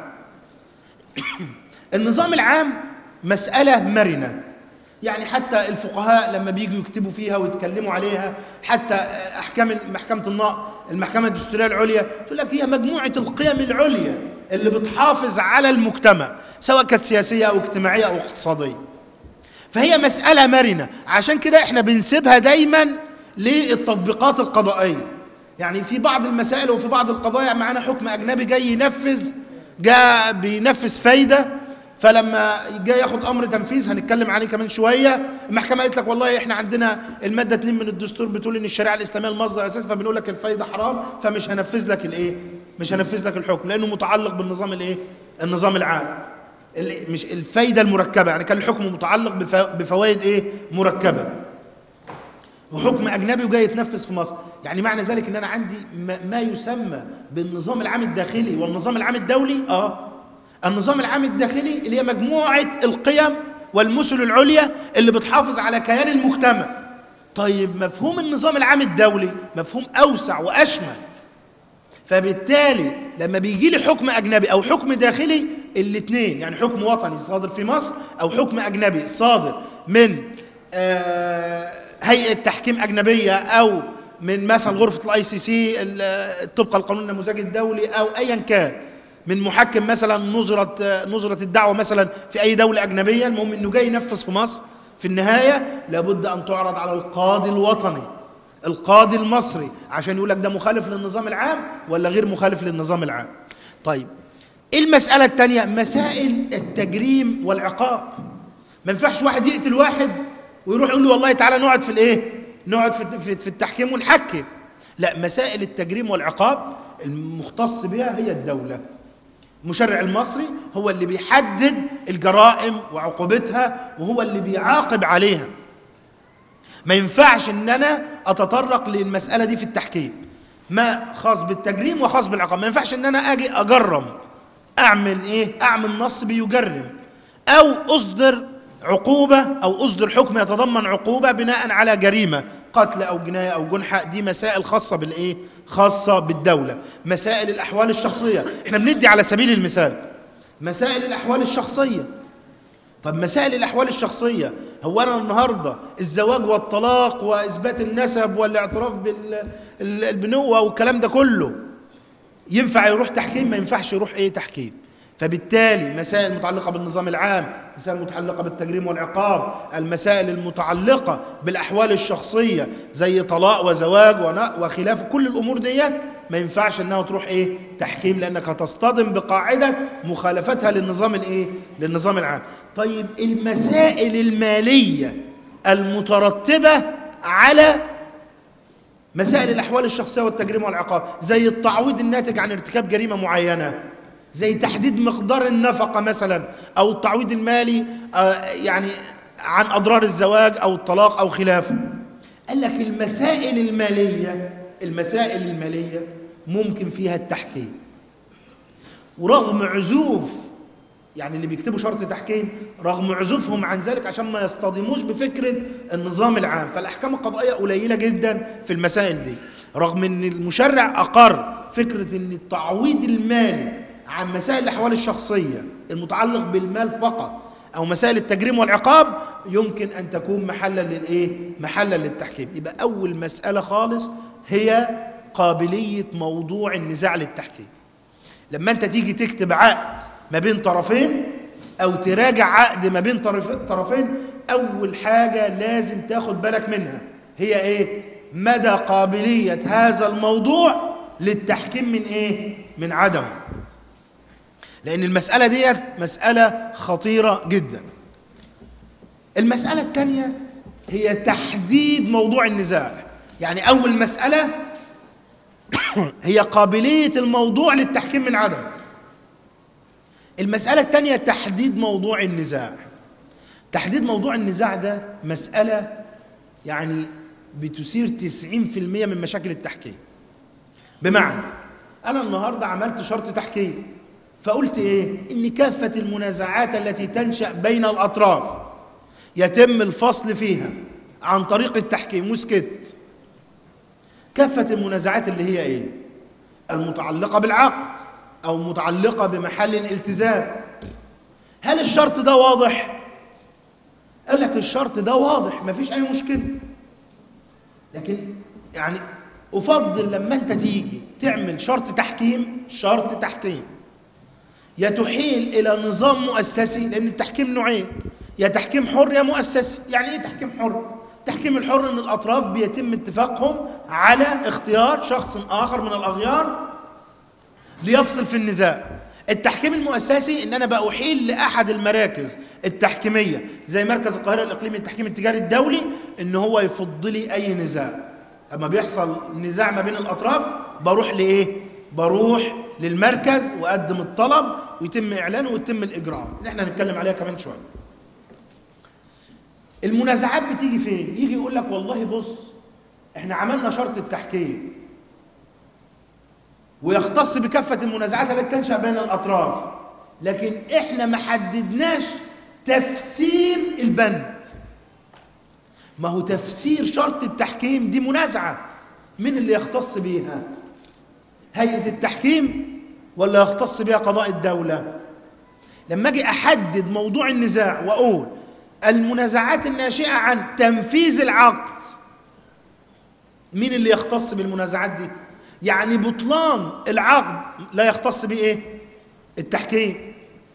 النظام العام مساله مرنه يعني حتى الفقهاء لما بييجوا يكتبوا فيها ويتكلموا عليها حتى احكام محكمه النقض المحكمه الدستوريه العليا تقول لك هي مجموعه القيم العليا اللي بتحافظ على المجتمع سواء كانت سياسيه او اجتماعيه او اقتصاديه فهي مساله مرنه عشان كده احنا بنسيبها دايما للتطبيقات القضائيه يعني في بعض المسائل وفي بعض القضايا معانا حكم اجنبي جاي ينفذ جاء بينفذ فايده فلما جاي ياخد امر تنفيذ هنتكلم عليه كمان شويه المحكمه قالت لك والله احنا عندنا الماده 2 من الدستور بتقول ان الشريعه الاسلاميه المصدر الاساسي فبنقول لك الفايده حرام فمش هنفذ لك الايه مش هنفذ لك الحكم لانه متعلق بالنظام الايه النظام العام ال- مش الفايده المركبه يعني كان الحكم متعلق بف- بفوائد ايه مركبه وحكم اجنبي وجاي يتنفذ في مصر يعني معنى ذلك ان انا عندي ما ما يسمى بالنظام العام الداخلي والنظام العام الدولي اه النظام العام الداخلي اللي هي مجموعه القيم والمثل العليا اللي بتحافظ على كيان المجتمع طيب مفهوم النظام العام الدولي مفهوم اوسع واشمل فبالتالي لما بيجي لي حكم اجنبي او حكم داخلي الاثنين يعني حكم وطني صادر في مصر او حكم اجنبي صادر من آه، هيئه تحكيم اجنبيه او من مثلا غرفه الاي سي سي طبق القانون النموذجي الدولي او ايا كان من محكم مثلا نظرت نظرت الدعوه مثلا في اي دوله اجنبيه المهم انه جاي ينفذ في مصر في النهايه لابد ان تعرض على القاضي الوطني القاضي المصري عشان يقول لك ده مخالف للنظام العام ولا غير مخالف للنظام العام طيب ايه المسألة الثانية مسائل التجريم والعقاب ما ينفعش واحد يقتل واحد ويروح يقول له والله تعالى نقعد في الايه نقعد في في- في التحكيم ونحكم لا مسائل التجريم والعقاب المختص بها هي الدولة المشرع المصري هو اللي بيحدد الجرائم وعقوبتها وهو اللي بيعاقب عليها ما ينفعش ان انا اتطرق للمساله دي في التحكيم ما خاص بالتجريم وخاص بالعقاب ما ينفعش ان انا اجي اجرم اعمل ايه اعمل نص بيجرم او اصدر عقوبه او اصدر حكم يتضمن عقوبه بناء على جريمه قتل او جنايه او جنحه دي مسائل خاصه بالايه خاصه بالدوله مسائل الاحوال الشخصيه احنا بندي على سبيل المثال مسائل الاحوال الشخصيه طب مسائل الأحوال الشخصية هو أنا النهاردة الزواج والطلاق وإثبات النسب والاعتراف بالبنوة والكلام ده كله ينفع يروح تحكيم ما ينفعش يروح إيه تحكيم فبالتالي مسائل متعلقة بالنظام العام مسائل متعلقة بالتجريم والعقاب المسائل المتعلقة بالأحوال الشخصية زي طلاق وزواج ون- وخلاف كل الأمور دي ما ينفعش انها تروح ايه تحكيم لانك هتصطدم بقاعده مخالفتها للنظام الايه للنظام العام طيب المسائل الماليه المترتبه على مسائل الاحوال الشخصيه والتجريم والعقاب زي التعويض الناتج عن ارتكاب جريمه معينه زي تحديد مقدار النفقه مثلا او التعويض المالي آه، يعني عن اضرار الزواج او الطلاق او خلافه قال لك المسائل الماليه المسائل الماليه ممكن فيها التحكيم ورغم عزوف يعني اللي بيكتبوا شرط تحكيم رغم عزوفهم عن ذلك عشان ما يصطدموش بفكرة النظام العام فالأحكام القضائية قليلة جدا في المسائل دي رغم أن المشرع أقر فكرة أن التعويض المالي عن مسائل الأحوال الشخصية المتعلق بالمال فقط او مسائل التجريم والعقاب يمكن ان تكون محلا للايه محلا للتحكيم يبقى اول مساله خالص هي قابليه موضوع النزاع للتحكيم لما انت تيجي تكتب عقد ما بين طرفين او تراجع عقد ما بين طرف- طرفين اول حاجه لازم تاخد بالك منها هي ايه مدى قابليه هذا الموضوع للتحكيم من ايه من عدم لان المساله ديت مساله خطيره جدا المساله الثانيه هي تحديد موضوع النزاع يعني اول مساله هي قابليه الموضوع للتحكيم من عدم المسألة الثانية تحديد موضوع النزاع تحديد موضوع النزاع ده مسألة يعني بتثير 90% من مشاكل التحكيم بمعنى أنا النهاردة عملت شرط تحكيم فقلت إيه؟ إن كافة المنازعات التي تنشأ بين الأطراف يتم الفصل فيها عن طريق التحكيم وسكت كافة المنازعات اللي هي إيه؟ المتعلقة بالعقد أو متعلقة بمحل الالتزام هل الشرط ده واضح؟ قال لك الشرط ده واضح مفيش أي مشكلة لكن يعني أفضل لما أنت تيجي تعمل شرط تحكيم شرط تحكيم يا تحيل إلى نظام مؤسسي لأن التحكيم نوعين يا تحكيم حر يا مؤسسي يعني إيه تحكيم حر؟ التحكيم الحر إن الأطراف بيتم اتفاقهم على اختيار شخص آخر من الأغيار ليفصل في النزاع التحكيم المؤسسي ان انا بقى احيل لاحد المراكز التحكيميه زي مركز القاهره الاقليمي للتحكيم التجاري الدولي ان هو يفض لي اي نزاع اما بيحصل نزاع ما بين الاطراف بروح لايه بروح للمركز واقدم الطلب ويتم اعلانه ويتم الاجراءات اللي احنا هنتكلم عليها كمان شويه المنازعات بتيجي فين يجي يقول لك والله بص احنا عملنا شرط التحكيم ويختص بكافة المنازعات التي تنشأ بين الأطراف لكن إحنا ما حددناش تفسير البند ما هو تفسير شرط التحكيم دي منازعة من اللي يختص بيها هيئة التحكيم ولا يختص بها قضاء الدولة لما أجي أحدد موضوع النزاع وأقول المنازعات الناشئة عن تنفيذ العقد مين اللي يختص بالمنازعات دي يعني بطلان العقد لا يختص به ايه التحكيم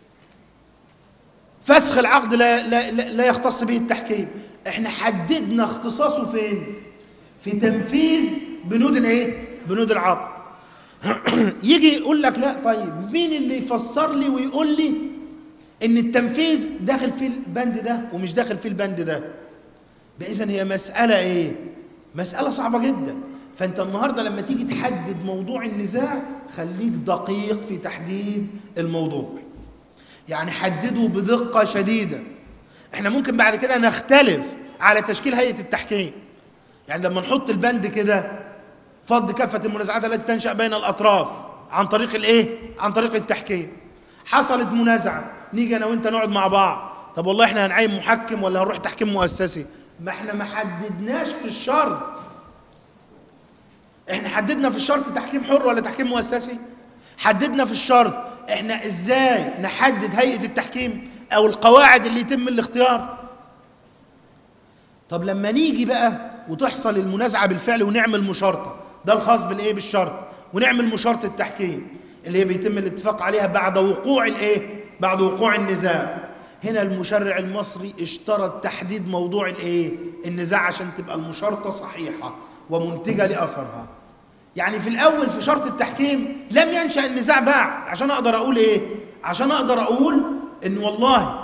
فسخ العقد لا, لا, لا, لا يختص به التحكيم احنا حددنا اختصاصه فين في تنفيذ بنود الايه بنود العقد يجي يقول لك لا طيب مين اللي يفسر لي ويقول لي ان التنفيذ داخل في البند ده ومش داخل في البند ده اذا هي مساله ايه مساله صعبه جدا فانت النهارده لما تيجي تحدد موضوع النزاع خليك دقيق في تحديد الموضوع يعني حدده بدقه شديده احنا ممكن بعد كده نختلف على تشكيل هيئه التحكيم يعني لما نحط البند كده فض كافه المنازعات التي تنشا بين الاطراف عن طريق الايه عن طريق التحكيم حصلت منازعه نيجي انا وانت نقعد مع بعض طب والله احنا هنعين محكم ولا هنروح تحكيم مؤسسي ما احنا ما حددناش في الشرط احنا حددنا في الشرط تحكيم حر ولا تحكيم مؤسسي حددنا في الشرط احنا ازاي نحدد هيئة التحكيم او القواعد اللي يتم الاختيار طب لما نيجي بقى وتحصل المنازعة بالفعل ونعمل مشارطة ده الخاص بالايه بالشرط ونعمل مشارطة التحكيم اللي هي بيتم الاتفاق عليها بعد وقوع الايه بعد وقوع النزاع هنا المشرع المصري اشترط تحديد موضوع الايه النزاع عشان تبقى المشارطة صحيحة ومنتجة لأثرها يعني في الأول في شرط التحكيم لم ينشأ النزاع بعد عشان أقدر أقول إيه عشان أقدر أقول إن والله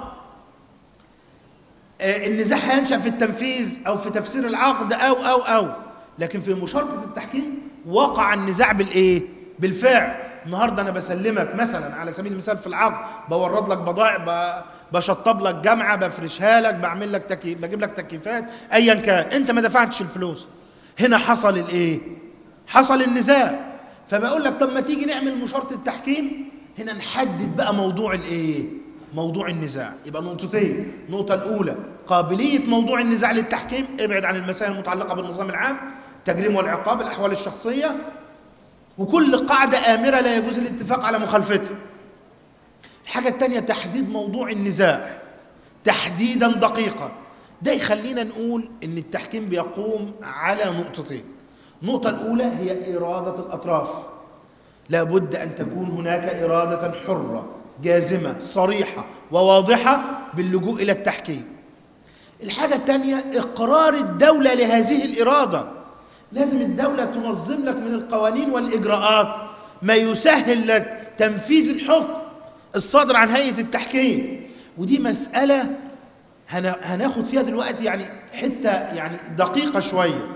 آه النزاع هينشأ في التنفيذ أو في تفسير العقد أو أو أو لكن في مشارطة التحكيم وقع النزاع بالإيه بالفعل النهارده انا بسلمك مثلا على سبيل المثال في العقد بورد لك بضائع بشطب لك جامعه بفرشها لك بعمل لك تكييف بجيب لك تكييفات ايا كان انت ما دفعتش الفلوس هنا حصل الايه حصل النزاع فبقول لك طب ما تيجي نعمل مشارطه التحكيم هنا نحدد بقى موضوع الايه موضوع النزاع يبقى نقطتين النقطه الاولى قابليه موضوع النزاع للتحكيم ابعد عن المسائل المتعلقه بالنظام العام التجريم والعقاب الاحوال الشخصيه وكل قاعده امره لا يجوز الاتفاق على مخالفتها الحاجه الثانيه تحديد موضوع النزاع تحديدا دقيقا ده يخلينا نقول ان التحكيم بيقوم على نقطتين النقطة الأولى هي إرادة الأطراف لابد أن تكون هناك إرادة حرة جازمة صريحة وواضحة باللجوء إلى التحكيم الحاجة الثانية إقرار الدولة لهذه الإرادة لازم الدولة تنظم لك من القوانين والإجراءات ما يسهل لك تنفيذ الحكم الصادر عن هيئة التحكيم ودي مسألة هنا- هناخد فيها دلوقتي يعني حتة يعني دقيقة شوية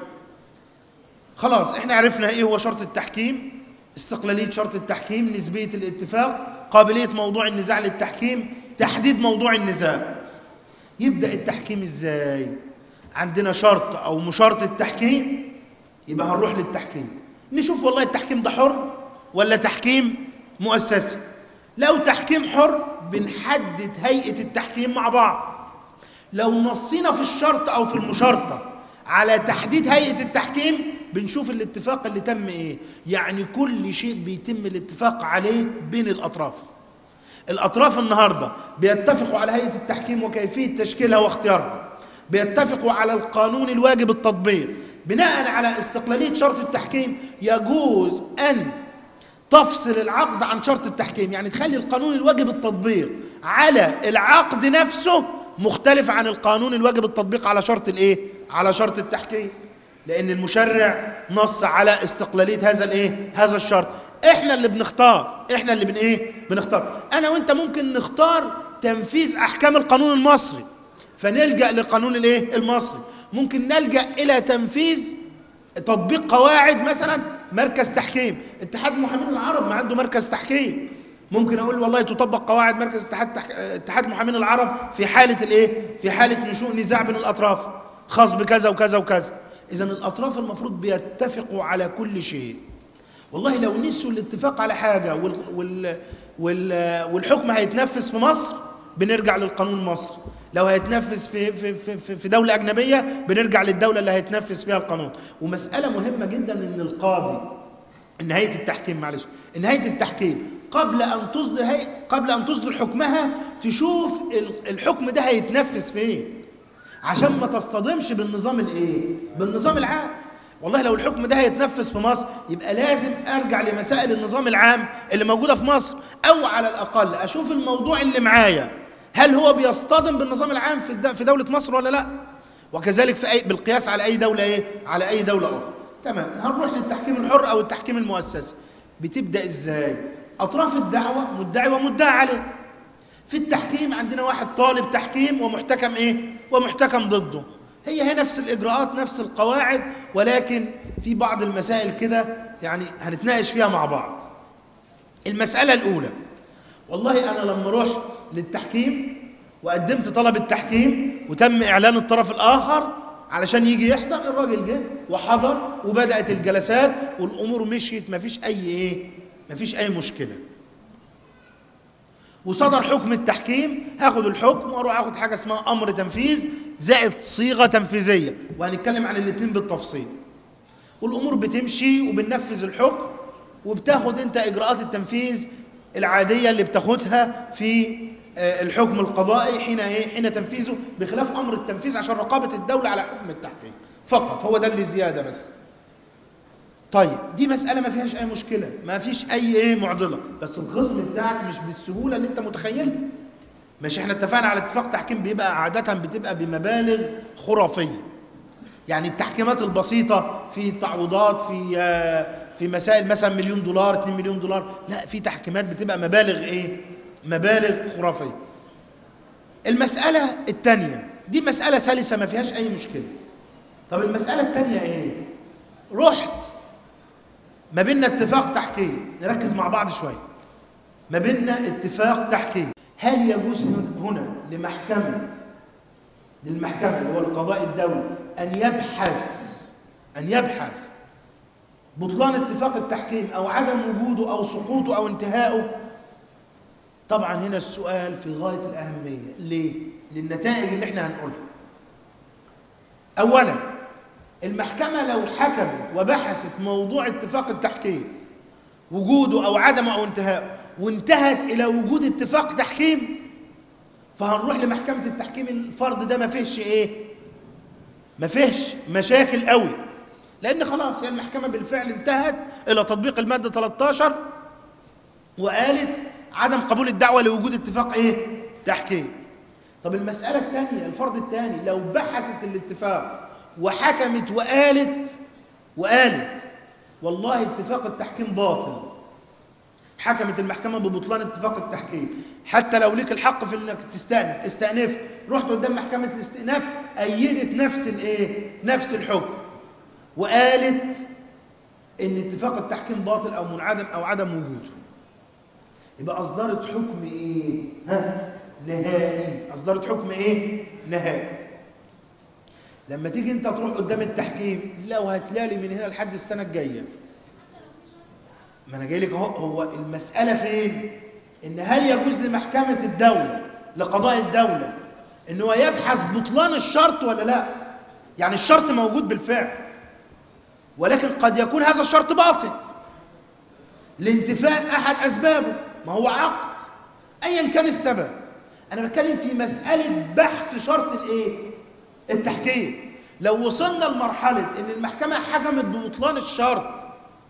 خلاص احنا عرفنا ايه هو شرط التحكيم استقلالية شرط التحكيم نسبية الاتفاق قابلية موضوع النزاع للتحكيم تحديد موضوع النزاع يبدأ التحكيم ازاي عندنا شرط او مشارط التحكيم يبقى هنروح للتحكيم نشوف والله التحكيم ده حر ولا تحكيم مؤسسي لو تحكيم حر بنحدد هيئة التحكيم مع بعض لو نصينا في الشرط او في المشارطه على تحديد هيئه التحكيم بنشوف الاتفاق اللي تم ايه يعني كل شيء بيتم الاتفاق عليه بين الاطراف الاطراف النهارده بيتفقوا على هيئه التحكيم وكيفيه تشكيلها واختيارها بيتفقوا على القانون الواجب التطبيق بناء على استقلاليه شرط التحكيم يجوز ان تفصل العقد عن شرط التحكيم يعني تخلي القانون الواجب التطبيق على العقد نفسه مختلف عن القانون الواجب التطبيق على شرط الايه على شرط التحكيم لان المشرع نص على استقلاليه هذا الايه هذا الشرط احنا اللي بنختار احنا اللي بن ايه بنختار انا وانت ممكن نختار تنفيذ احكام القانون المصري فنلجا للقانون الايه المصري ممكن نلجا الى تنفيذ تطبيق قواعد مثلا مركز تحكيم اتحاد محامين العرب ما عنده مركز تحكيم ممكن اقول والله تطبق قواعد مركز اتحاد تح... اتحاد محامين العرب في حاله الايه في حاله نشوء نزاع بين الاطراف خاص بكذا وكذا وكذا اذا الاطراف المفروض بيتفقوا على كل شيء والله لو نسوا الاتفاق على حاجه وال... وال... وال... والحكم هيتنفذ في مصر بنرجع للقانون المصري لو هيتنفذ في في في في دوله اجنبيه بنرجع للدوله اللي هيتنفذ فيها القانون ومساله مهمه جدا ان القاضي ان هيئه التحكيم معلش ان هيئه التحكيم قبل ان تصدر هي قبل ان تصدر حكمها تشوف ال- الحكم ده هيتنفذ فين عشان ما تصطدمش بالنظام الايه بالنظام العام والله لو الحكم ده هيتنفذ في مصر يبقى لازم ارجع لمسائل النظام العام اللي موجوده في مصر او على الاقل اشوف الموضوع اللي معايا هل هو بيصطدم بالنظام العام في الد- في دوله مصر ولا لا وكذلك في أي بالقياس على اي دوله ايه على اي دوله اخرى تمام هنروح للتحكيم الحر او التحكيم المؤسسي بتبدا ازاي اطراف الدعوه مدعي ومدعى عليه في التحكيم عندنا واحد طالب تحكيم ومحتكم ايه ومحتكم ضده هي هي نفس الاجراءات نفس القواعد ولكن في بعض المسائل كده يعني هنتناقش فيها مع بعض المساله الاولى والله انا لما رحت للتحكيم وقدمت طلب التحكيم وتم اعلان الطرف الاخر علشان يجي يحضر الراجل جه وحضر وبدات الجلسات والامور مشيت مفيش اي ايه مفيش اي مشكله وصدر حكم التحكيم هاخد الحكم واروح اخد حاجه اسمها امر تنفيذ زائد صيغه تنفيذيه وهنتكلم عن الاثنين بالتفصيل والامور بتمشي وبننفذ الحكم وبتاخد انت اجراءات التنفيذ العاديه اللي بتاخدها في آه، الحكم القضائي حين ايه حين تنفيذه بخلاف امر التنفيذ عشان رقابه الدوله على حكم التحكيم فقط هو ده اللي زياده بس طيب دي مسألة ما فيهاش أي مشكلة ما فيش أي إيه معضلة بس الخصم بتاعك مش بالسهولة اللي أنت متخيلها مش إحنا اتفقنا على اتفاق تحكيم بيبقى عادة بتبقى بمبالغ خرافية يعني التحكيمات البسيطة في تعويضات في آه، في مسائل مثلا مليون دولار 2 مليون دولار لا في تحكيمات بتبقى مبالغ إيه مبالغ خرافية المسألة الثانية دي مسألة سلسة ما فيهاش أي مشكلة طب المسألة الثانية إيه رحت ما بيننا اتفاق تحكيم نركز مع بعض شوية ما بيننا اتفاق تحكيم هل يجوز هنا لمحكمة للمحكمة اللي هو القضاء الدولي أن يبحث أن يبحث بطلان اتفاق التحكيم أو عدم وجوده أو سقوطه أو انتهائه طبعا هنا السؤال في غاية الأهمية ليه؟ للنتائج اللي احنا هنقولها أولا المحكمة لو حكمت وبحثت موضوع اتفاق التحكيم وجوده أو عدمه أو انتهائه وانتهت إلى وجود اتفاق تحكيم فهنروح لمحكمة التحكيم الفرض ده ما فيهش ايه ما فيهش مشاكل قوي لان خلاص هي المحكمة بالفعل انتهت الى تطبيق المادة 13 وقالت عدم قبول الدعوة لوجود اتفاق ايه تحكيم طب المسألة الثانية الفرض الثاني لو بحثت الاتفاق وحكمت وقالت وقالت والله اتفاق التحكيم باطل حكمت المحكمة ببطلان اتفاق التحكيم حتى لو ليك الحق في انك تستأنف استأنف رحت قدام محكمة الاستئناف أيدت نفس الايه نفس الحكم وقالت ان اتفاق التحكيم باطل او منعدم او عدم وجوده يبقى اصدرت حكم ايه ها نهائي اصدرت حكم ايه نهائي لما تيجي انت تروح قدام التحكيم لو هتلالي من هنا لحد السنه الجايه ما انا جاي لك اهو هو المساله فين ان هل يجوز لمحكمه الدوله لقضاء الدوله ان هو يبحث بطلان الشرط ولا لا يعني الشرط موجود بالفعل ولكن قد يكون هذا الشرط باطل لانتفاء احد اسبابه ما هو عقد ايا كان السبب انا بتكلم في مساله بحث شرط الايه التحكيم لو وصلنا لمرحله ان المحكمه حكمت ببطلان الشرط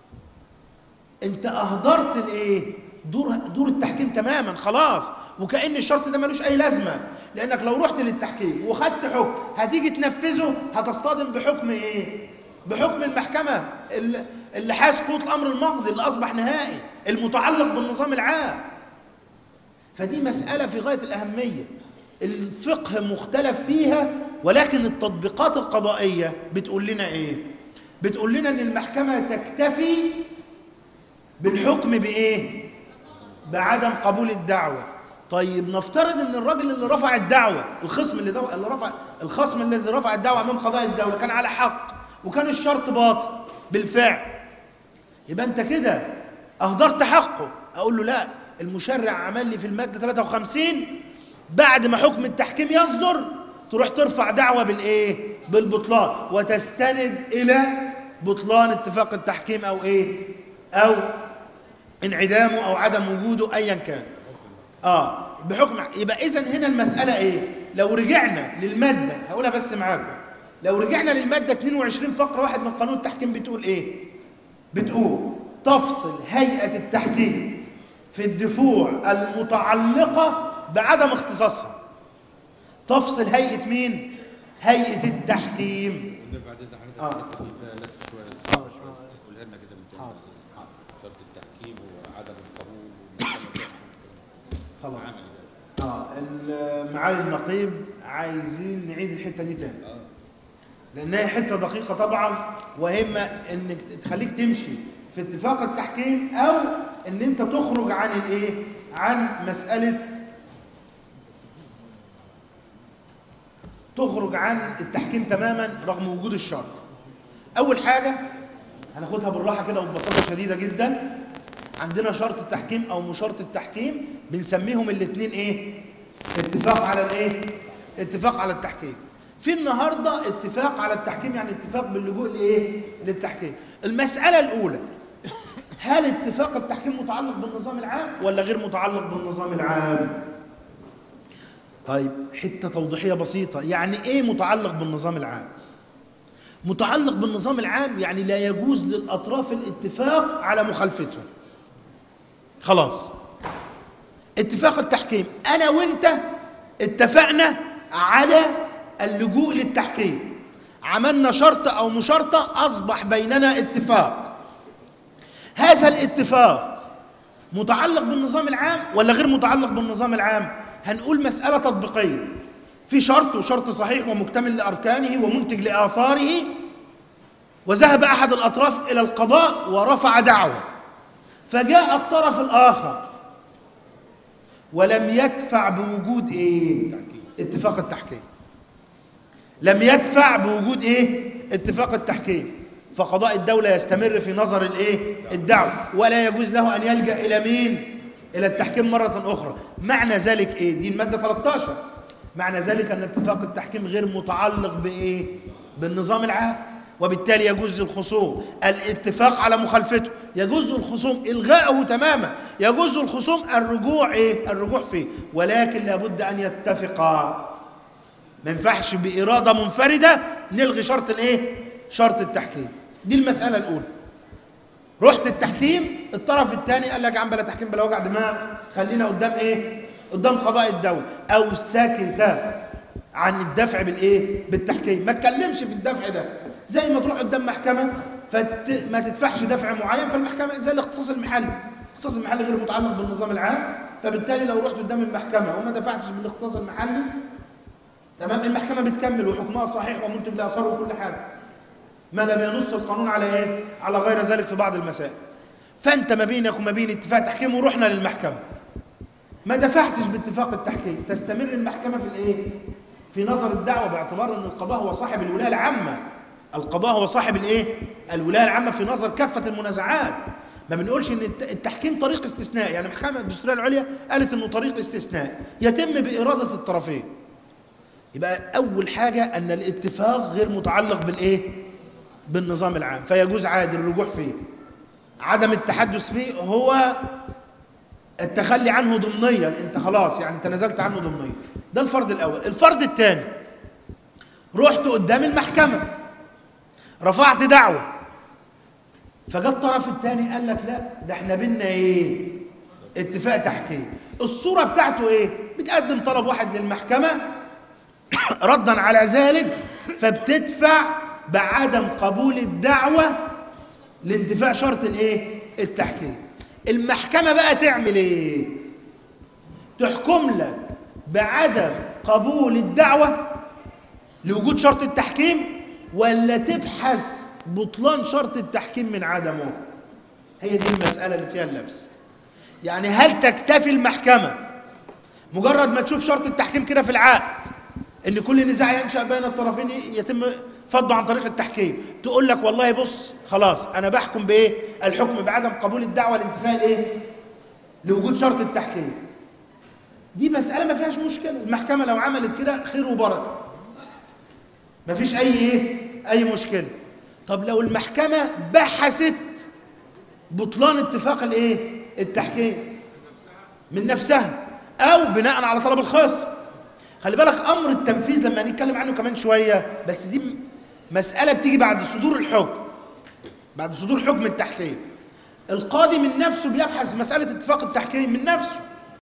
انت اهدرت الايه دور دور التحكيم تماما خلاص وكأن الشرط ده ملوش اي لازمه لانك لو رحت للتحكيم وخدت حكم هتيجي تنفذه هتصطدم بحكم ايه بحكم المحكمه اللي اللي حاز قوه الامر المقضي اللي اصبح نهائي المتعلق بالنظام العام فدي مساله في غايه الاهميه الفقه مختلف فيها ولكن التطبيقات القضائيه بتقول لنا ايه بتقول لنا ان المحكمه تكتفي بالحكم بايه بعدم قبول الدعوه طيب نفترض ان الراجل اللي رفع الدعوه الخصم اللي, دو... اللي رفع الخصم الذي رفع الدعوه امام قضاء الدوله كان على حق وكان الشرط باطل بالفعل يبقى انت كده اهدرت حقه اقول له لا المشرع عمل لي في الماده 53 بعد ما حكم التحكيم يصدر تروح ترفع دعوه بالايه بالبطلان وتستند الى بطلان اتفاق التحكيم او ايه او انعدامه او عدم وجوده ايا كان اه بحكم يبقى اذا هنا المساله ايه لو رجعنا للماده هقولها بس معاكم لو رجعنا للماده 22 فقره واحد من قانون التحكيم بتقول ايه بتقول تفصل هيئه التحكيم في الدفوع المتعلقه بعدم اختصاصها تفصل هيئه مين هيئه التحكيم ونبقى دي حضرتك آه. حته فيها لف شويه صعبه شويه قولها لنا كده من تاني حاضر. شرط التحكيم وعدم القبول والمحكمة خلاص عمل اه ال- معالي النقيب عايزين نعيد الحته دي تاني اه لانها حته دقيقه طبعا وهم انك تخليك تمشي في اتفاق التحكيم او ان انت تخرج عن الايه عن مساله تخرج عن التحكيم تماما رغم وجود الشرط اول حاجه هناخدها بالراحه كده وببساطه شديده جدا عندنا شرط التحكيم او مشارط التحكيم بنسميهم الاثنين ايه اتفاق على الايه اتفاق على التحكيم في النهارده اتفاق على التحكيم يعني اتفاق باللجوء لايه للتحكيم المساله الاولى هل اتفاق التحكيم متعلق بالنظام العام ولا غير متعلق بالنظام العام طيب حته توضيحيه بسيطه يعني ايه متعلق بالنظام العام متعلق بالنظام العام يعني لا يجوز للاطراف الاتفاق على مخالفته خلاص اتفاق التحكيم انا وانت اتفقنا على اللجوء للتحكيم عملنا شرط او مشارطه اصبح بيننا اتفاق هذا الاتفاق متعلق بالنظام العام ولا غير متعلق بالنظام العام هنقول مساله تطبيقيه في شرط وشرط صحيح ومكتمل لاركانه ومنتج لاثاره وذهب احد الاطراف الى القضاء ورفع دعوه فجاء الطرف الآخر ولم يدفع بوجود إيه؟ اتفاق التحكيم لم يدفع بوجود إيه؟ اتفاق التحكيم فقضاء الدولة يستمر في نظر الإيه؟ الدعوة ولا يجوز له أن يلجأ إلى مين؟ إلى التحكيم مرة أخرى معنى ذلك إيه؟ دي المادة 13 معنى ذلك أن اتفاق التحكيم غير متعلق بإيه؟ بالنظام العام وبالتالي يجوز للخصوم الاتفاق على مخالفته يجوز الخصوم الغائه تماما يجوز الخصوم الرجوع ايه الرجوع فيه ولكن لابد ان يتفقا ما ينفعش باراده منفرده نلغي شرط الايه شرط التحكيم دي المساله الاولى رحت التحكيم الطرف الثاني قال لك يا عم بلا تحكيم بلا وجع دماغ خلينا قدام ايه قدام قضاء الدوله او سكت عن الدفع بالايه بالتحكيم ما تكلمش في الدفع ده زي ما تروح قدام محكمه فما تدفعش دفع معين فالمحكمه زي الاختصاص المحلي الاختصاص المحلي غير متعلق بالنظام العام فبالتالي لو رحت قدام المحكمه وما دفعتش بالاختصاص المحلي تمام المحكمه بتكمل وحكمها صحيح ومنتج لاثار وكل حاجه ما لم ينص القانون على ايه على غير ذلك في بعض المسائل فانت ما بينك وما بين اتفاق تحكيم ورحنا للمحكمه ما دفعتش باتفاق التحكيم تستمر المحكمه في الايه في نظر الدعوه باعتبار ان القضاء هو صاحب الولايه العامه القضاء هو صاحب الايه الولايه العامه في نظر كافه المنازعات ما بنقولش ان التحكيم طريق استثنائي يعني المحكمه الدستوريه العليا قالت انه طريق استثنائي يتم باراده الطرفين يبقى اول حاجه ان الاتفاق غير متعلق بالايه بالنظام العام فيجوز عادي الرجوع فيه عدم التحدث فيه هو التخلي عنه ضمنيا انت خلاص يعني تنازلت عنه ضمنيا ده الفرض الاول الفرض الثاني رحت قدام المحكمه رفعت دعوه فجاء الطرف الثاني قال لك لا ده احنا بينا ايه اتفاق تحكيم الصوره بتاعته ايه بتقدم طلب واحد للمحكمه ردا على ذلك فبتدفع بعدم قبول الدعوه لانتفاء شرط الايه التحكيم المحكمه بقى تعمل ايه تحكم لك بعدم قبول الدعوه لوجود شرط التحكيم ولا تبحث بطلان شرط التحكيم من عدمه هي دي المساله اللي فيها اللبس يعني هل تكتفي المحكمه مجرد ما تشوف شرط التحكيم كده في العقد ان كل نزاع ينشا بين الطرفين يتم فضه عن طريق التحكيم تقول لك والله بص خلاص انا بحكم بايه الحكم بعدم قبول الدعوه لانتفاء الايه لوجود شرط التحكيم دي مساله ما فيهاش مشكله المحكمه لو عملت كده خير وبركه ما فيش اي ايه اي مشكله طب لو المحكمه بحثت بطلان اتفاق الايه التحكيم من نفسها او بناء على طلب الخصم خلي بالك امر التنفيذ لما نتكلم عنه كمان شويه بس دي مساله بتيجي بعد صدور الحكم بعد صدور حكم التحكيم القاضي من نفسه بيبحث مساله اتفاق التحكيم من نفسه